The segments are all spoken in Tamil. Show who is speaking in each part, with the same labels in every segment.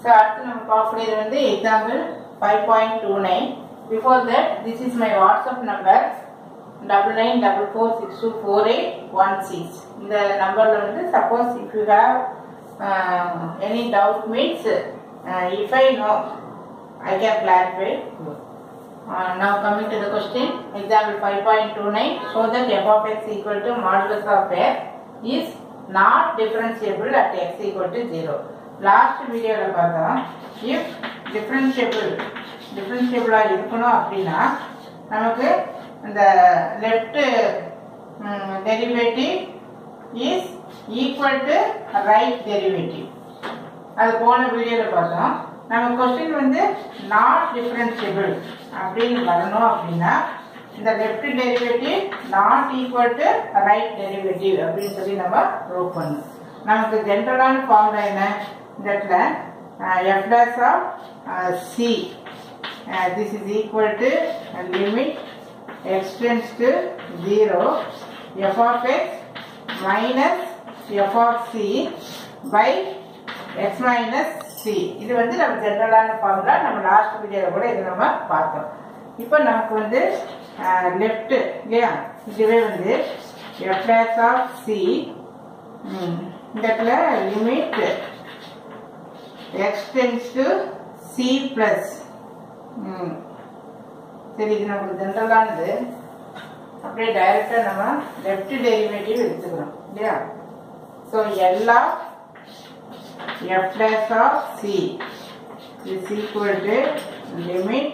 Speaker 1: ஸோ அடுத்து நம்ம பார்க்கக்கூடியது வந்து example five point two nine before that this is my WhatsApp number double nine double four six two four eight one six இந்த நம்பரில் வந்து suppose if you have any doubt means if I know I can clarify Uh, now coming to the question, example 5.29, show that f of x equal to modulus of x is not differentiable at x equal to 0. Last வீடியோவில் பார்த்தோம் இஃப் டிஃப்ரென்ஷியபிள் டிஃப்ரென்ஷியபிளாக இருக்கணும் அப்படின்னா நமக்கு இந்த left derivative is equal to right derivative அது போன வீடியோவில் பார்த்தோம் நம்ம கொஸ்டின் வந்து நாட் டிஃபரன்ஷியபிள் அப்படின்னு வரணும் அப்படின்னா இந்த left derivative not equal to right derivative அப்படின்னு சொல்லி நம்ம ப்ரூவ் பண்ணணும் நமக்கு ஜென்ரலான ஃபார்முலா என்ன இந்த இடத்துல f dash of c this is equal to limit x tends to zero f of x minus f of c by x minus c இது வந்து நம்ம ஜென்ரலான ஃபார்முலா நம்ம லாஸ்ட் வீடியோவில் கூட இது நம்ம பார்த்தோம் இப்போ நமக்கு வந்து லெஃப்ட் இல்லையா இதுவே வந்து எஃப் டேஸ் ஆஃப் சி இந்த இடத்துல limit x tends to c plus சரி இது நமக்கு ஜென்ரலானது அப்படியே டைரக்டாக நம்ம லெஃப்ட் டெரிவேட்டிவ் எடுத்துக்கிறோம் இல்லையா ஸோ எல்லா f dash of c is equal to limit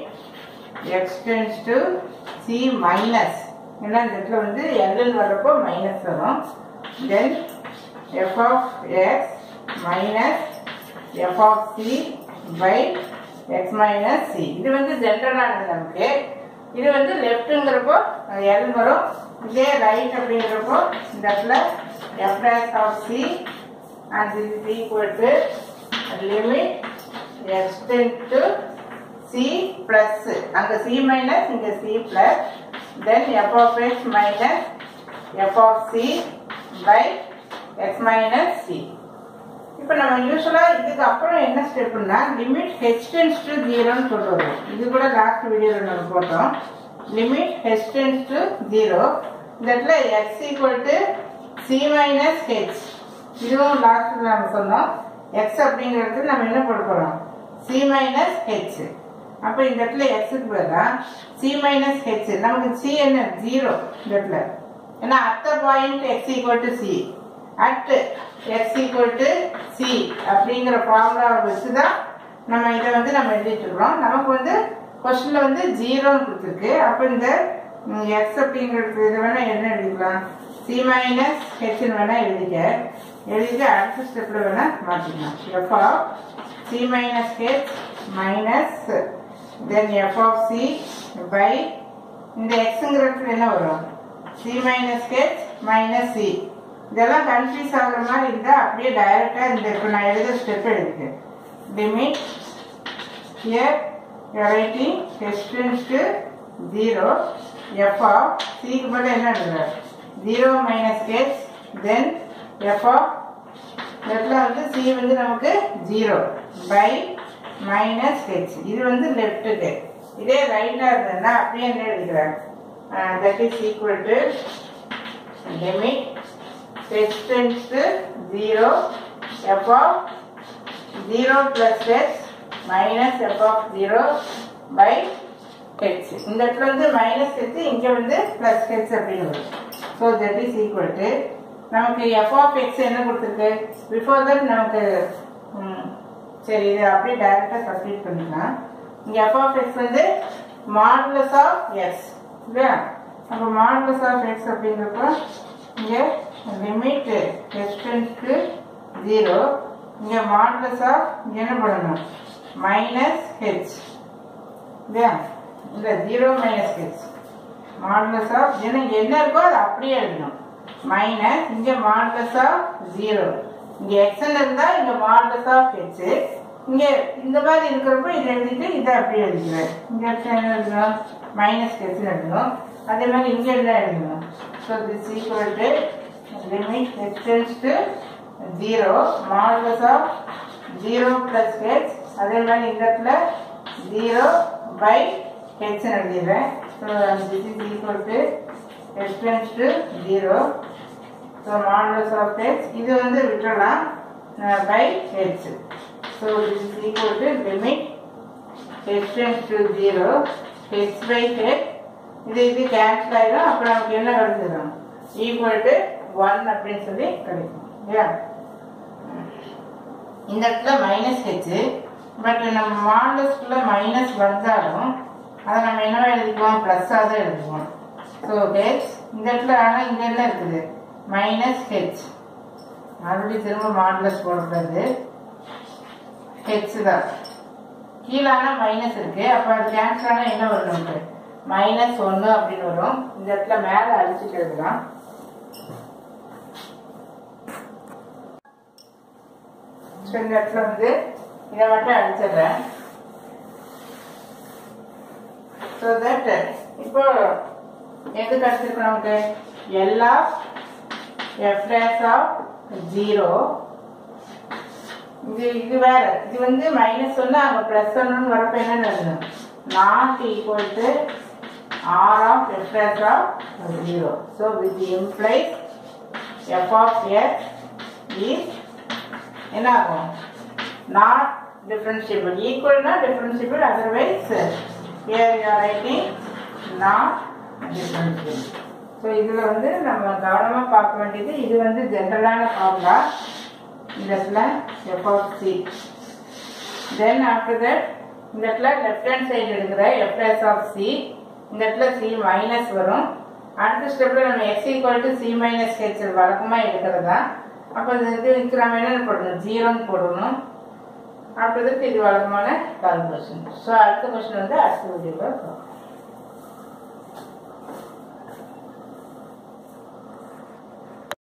Speaker 1: x tends to c minus ஏன்னா இந்த இடத்துல வந்து எல்எல் வர்றப்போ மைனஸ் வரும் then f of x minus f of c by x minus c இது வந்து ஜென்ரலானது நமக்கு இது வந்து லெஃப்ட்டுங்கிறப்போ எல் வரும் இதே ரைட் அப்படிங்கிறப்போ இந்த இடத்துல f dash of c and this is equal to limit extend to c plus அங்க c minus இங்க c plus then f of x minus f of c by x minus c இப்போ நம்ம யூஸ்வலா இதுக்கு அப்புறம் என்ன ஸ்டெப்னா லிமிட் ஹெச் டென்ஸ் டு ஜீரோன்னு சொல்றது இது கூட லாஸ்ட் வீடியோவில் நம்ம போட்டோம் limit h tends to zero இந்த இடத்துல x equal to c minus h இதுவும் லாஸ்ட்ல நம்ம சொன்னோம் எக்ஸ் அப்படிங்கிறது நம்ம என்ன போட போறோம் சி மைனஸ் ஹெச் அப்போ இந்த இடத்துல எக்ஸுக்கு பதிலாக சி மைனஸ் ஹெச் நமக்கு சி என்ன ஜீரோ இந்த இடத்துல ஏன்னா அத்த point x equal to c at x equal to c அப்படிங்கிற ஃபார்முலாவை வச்சு தான் நம்ம இதை வந்து நம்ம எழுதிட்டு இருக்கிறோம் நமக்கு வந்து கொஸ்டின்ல வந்து ஜீரோன்னு கொடுத்துருக்கு அப்போ இந்த எக்ஸ் அப்படிங்கிறது இது வேணா என்ன எழுதிக்கலாம் சி மைனஸ் ஹெச்னு வேணா எழுதிக்க எழுதிட்டு அடுத்த ஸ்டெப்ல வேணா மாற்றிக்கலாம் f of c minus h minus then f of c by இந்த எக்ஸுங்கிறதுல என்ன வரும் c minus h minus c இதெல்லாம் கன்ஃபியூஸ் ஆகுற மாதிரி இருந்தால் அப்படியே டைரக்டாக இந்த இப்போ நான் எழுத ஸ்டெப் எழுதிக்கேன் limit here writing h tends to zero f of சிக்கு பதில் என்ன எழுதுற zero minus h then f of லெஃப்ட்ல வந்து சி வந்து நமக்கு ஜீரோ பை மைனஸ் ஹெச் இது வந்து லெஃப்ட்டுக்கு இதே ரைட்டா இருந்ததுன்னா அப்படியே என்ன எழுதிக்கிறேன் that is equal to limit h tends to zero f of zero plus h minus f of zero by h இந்த இடத்துல வந்து மைனஸ் ஹெச் இங்கே வந்து பிளஸ் ஹெச் அப்படின்னு வரும் so that is equal to நமக்கு எஃப் ஆஃப் எக்ஸ் என்ன கொடுத்துருக்கு பிஃபோர் தட் நமக்கு சரி இது அப்படியே டைரெக்டாக சப்ஸ்டியூட் பண்ணிக்கலாம் இங்கே எஃப் ஆஃப் எக்ஸ் வந்து மாடுலஸ் ஆஃப் எக்ஸ் இல்லையா அப்போ மாடுலஸ் ஆஃப் எக்ஸ் அப்படிங்கிறப்போ இங்கே லிமிட் எக்ஸ்டென்ஸ்க்கு ஜீரோ இங்கே மாடுலஸ் ஆஃப் என்ன பண்ணணும் மைனஸ் ஹெச் இல்லையா இந்த zero minus h modulus of ஏன்னா என்ன இருக்கோ அது அப்படியே எழுதணும் மைனஸ் இங்க மாடுலஸ் ஆஃப் ஜீரோ இங்க எக்ஸ்எல் இருந்தா இங்க மாடுலஸ் ஆஃப் ஹெச் இங்க இந்த மாதிரி இருக்கிறப்ப இதை எழுதிட்டு இதை அப்படியே எழுதிக்கிறேன் இங்க என்ன எழுதணும் மைனஸ் ஹெச் எழுதணும் அதே மாதிரி இங்க என்ன எழுதணும் so this equal to limit h tends to zero modulus of zero plus h அதே மாதிரி இந்த இடத்துல ஜீரோ பை ஹெச்னு எழுதிடுறேன் so this is equal to h tends to zero so modulus of h இது வந்து விட்டுறலாம் by h so this is equal to limit h tends to zero h by h இது இது கேன்சல் ஆகிடும் அப்புறம் நமக்கு என்ன கிடைச்சிடும் ஈக்குவல் டு ஒன் அப்படின்னு சொல்லி கிடைக்கும் இல்லையா இந்த இடத்துல மைனஸ் ஹெச் பட் நம்ம மாடலஸ்குள்ள மைனஸ் வந்தாலும் அதை நம்ம என்னவா எழுதிக்குவோம் ப்ளஸ்ஸாக தான் எழுதுவோம் ஸோ ஹெச் இந்த இடத்துல ஆனால் இங்கே என்ன இருக்குது மைனஸ் ஹெச் மறுபடியும் திரும்ப மாடலஸ் போடக்கூடாது ஹெச் தான் கீழே ஆனால் மைனஸ் இருக்கு அப்போ அது கேன்சல் ஆனால் என்ன வரும் நமக்கு மைனஸ் ஒன்று அப்படின்னு வரும் இந்த இடத்துல மேலே அடிச்சுட்டு எழுதலாம் ஸோ இந்த இடத்துல வந்து இதை மட்டும் அடிச்சிடுறேன் ஸோ தட் இப்போ எது கிடச்சிருக்கு நமக்கு எல்லா எஃப் டேஸ் ஆஃப் ஜீரோ இது இது வேற இது வந்து மைனஸ் ஒன்று அங்கே ப்ளஸ் ஒன்றுன்னு வரப்போ என்ன நடக்கணும் not equal to R of f dash of zero so with implies f of x is என்ன ஆகும் நாட் டிஃபரன்ஷியபிள் ஈக்குவல்னா differentiable otherwise here you are writing not differentiable so இதில் வந்து நம்ம கவனமாக பார்க்க வேண்டியது இது வந்து ஜென்ரலான ஃபார்முலா இந்த இடத்துல f of c then after that இந்த இடத்துல லெஃப்ட் ஹேண்ட் சைடு எடுக்கிற எஃப் எஸ் ஆஃப் சி இந்த இடத்துல சி மைனஸ் வரும் அடுத்த ஸ்டெப்பில் நம்ம x equal to c minus h வழக்கமாக எடுக்கிறதா அப்போ இது இதுக்கு நம்ம என்னென்ன போடணும் ஜீரோன்னு போடணும் அடுத்ததுக்கு இது வழக்கமான கால்குலேஷன் ஸோ அடுத்த கொஸ்டின் வந்து அடுத்த வீடியோவில் பார்க்கலாம்